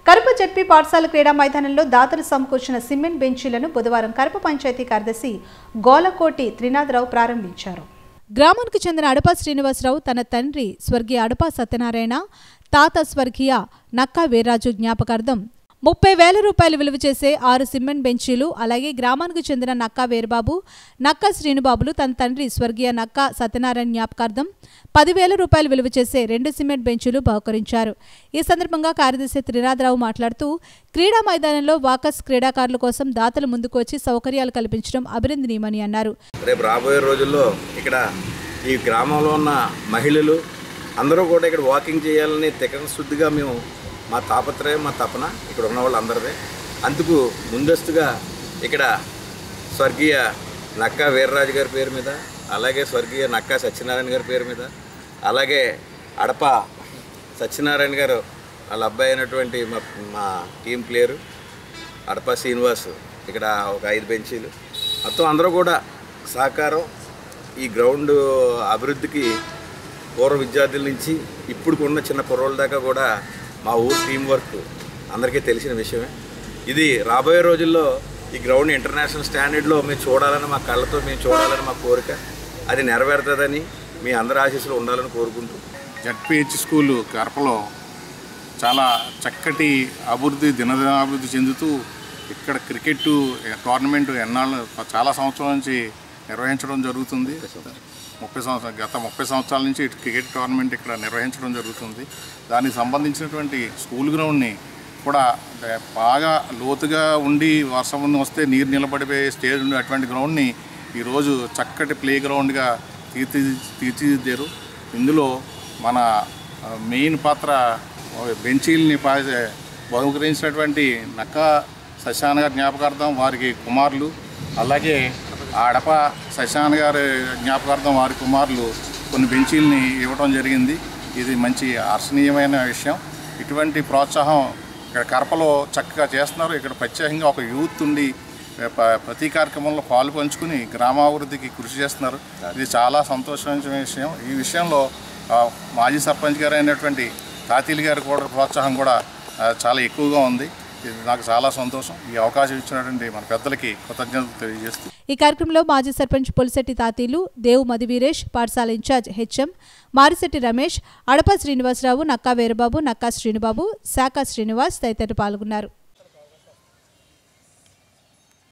Karapa ZP పాఠశాల క్రీడా మైదానంలో దాతలు సమకూర్చిన సిమెంట్ బెంచీలను బుధవారం కరప పంచాయతీ కార్యదర్శి గోలకోటి త్రినాథరావు ప్రారంభించారు గ్రామానికి చెందిన అడపా శ్రీనివాసరావు తన తండ్రి స్వర్గీయ అడపా సత్యనారాయణ తాత స్వర్గీయ నక్కా వీర్రాజు జ్ఞాపకార్థం ముప్పై వేల రూపాయలు విలువ చేసే ఆరు సిమెంట్ బెంచీలు అలాగే గ్రామానికి చెందిన నక్కా వీరబాబు నక్కా శ్రీనుబాబులు తన తండ్రి స్వర్గీయ నక్కా సత్యనారాయణ జ్ఞాపకార్థం పదివేల రూపాయలు విలువ చేసే రెండు సిమెంట్ బెంచీలు బహుకరించారు ఈ సందర్భంగా కార్యదర్శి త్రినాథరావు మాట్లాడుతూ క్రీడా మైదానంలో వాకర్స్ క్రీడాకారుల కోసం దాతలు ముందుకు వచ్చి సౌకర్యాలు కల్పించడం అభినందనీయమని అన్నారు రేపు రాబోయే రోజుల్లో ఇక్కడ ఈ గ్రామంలో ఉన్న మహిళలు అందరూ కూడా ఇక్కడ వాకింగ్ చేయాలని తెగ శుద్ధిగా మేము మా తాపత్రయం మా తపన ఇక్కడ ఉన్న వాళ్ళందరిదే అందుకు ముందస్తుగా ఇక్కడ స్వర్గీయ నక్కా వీర్రాజు గారి పేరు మీద అలాగే స్వర్గీయ నక్కా సత్యనారాయణ గారి పేరు మీద అలాగే అడప సత్యనారాయణ గారు వాళ్ళ అబ్బాయి అయినటువంటి మా మా టీం ప్లేయరు అడప శ్రీనివాస్ ఇక్కడ ఒక ఐదు బెంచీలు మొత్తం అందరూ కూడా సహకారం ఈ గ్రౌండ్ అభివృద్ధికి పూర్వ విద్యార్థుల నుంచి ఇప్పుడు ఉన్న చిన్న కుర్రోళ్ళ దాకా కూడా మా ఊరు టీం వర్క్ అందరికీ తెలిసిన విషయమే ఇది రాబోయే రోజుల్లో ఈ గ్రౌండ్ ఇంటర్నేషనల్ స్టాండర్డ్లో మేము చూడాలని మా కళ్ళతో మేము చూడాలని మా కోరిక అది నెరవేరుతుందని మీ అందరి ఆశీస్సులు ఉండాలని కోరుకుంటూ జడ్పిహెచ్ స్కూలు కరపలో చాలా చక్కటి అభివృద్ధి దినదినాభివృద్ధి చెందుతూ ఇక్కడ క్రికెట్ టోర్నమెంట్ ఎన్నాళ్ళు చాలా సంవత్సరాల నుంచి నిర్వహించడం జరుగుతుంది ముప్పై సంవత్సరాలు గత ముప్పై సంవత్సరాల నుంచి ఇటు క్రికెట్ టోర్నమెంట్ ఇక్కడ నిర్వహించడం జరుగుతుంది దానికి సంబంధించినటువంటి స్కూల్ గ్రౌండ్ని కూడా అంటే బాగా లోతుగా ఉండి వర్షం వస్తే నీరు నిలబడిపోయే స్టేజ్ ఉండే అటువంటి గ్రౌండ్ని ఈరోజు చక్కటి ప్లే గ్రౌండ్గా తీర్చి తీర్చిదిద్దారు ఇందులో మన ఆ, మెయిన్ పాత్ర ఆ, బెంచీల్ని పా బహుకరించినటువంటి నక్క శశాన గారి జ్ఞాపకార్థం వారికి కుమారులు అలాగే ఆ అడప శశాన్ గారి జ్ఞాపకార్థం వారి కుమారులు కొన్ని బెంచీల్ని ఇవ్వడం జరిగింది ఇది మంచి హర్షణీయమైన విషయం ఇటువంటి ప్రోత్సాహం ఇక్కడ కరపలో చక్కగా చేస్తున్నారు ఇక్కడ ప్రత్యేకంగా ఒక యూత్ ఉండి ప- ప్రతి కార్యక్రమంలో పాలు పంచుకుని గ్రామాభివృద్ధికి కృషి చేస్తున్నారు ఇది చాలా సంతోషమైన విషయం ఈ విషయంలో ఆ, మాజీ సర్పంచ్ గారు అయినటువంటి తాతీలు గారి కూడా ప్రోత్సాహం కూడా ఆ, చాలా ఎక్కువగా ఉంది ఇది నాకు చాలా సంతోషం ఈ అవకాశం ఇచ్చినటువంటి మన పెద్దలకి కృతజ్ఞతలు తెలియజేస్తూ ఈ కార్యక్రమంలో మాజీ సర్పంచ్ పులిశెట్టి తాతీలు దేవు మధు వీరేష్ పాఠశాల ఇన్ఛార్జ్ హెచ్ఎం మారిశెట్టి రమేష్ అడప శ్రీనివాసరావు నక్కా వీరబాబు నక్కా శ్రీనుబాబు శాఖ శ్రీనివాస్ తదితరులు పాల్గొన్నారు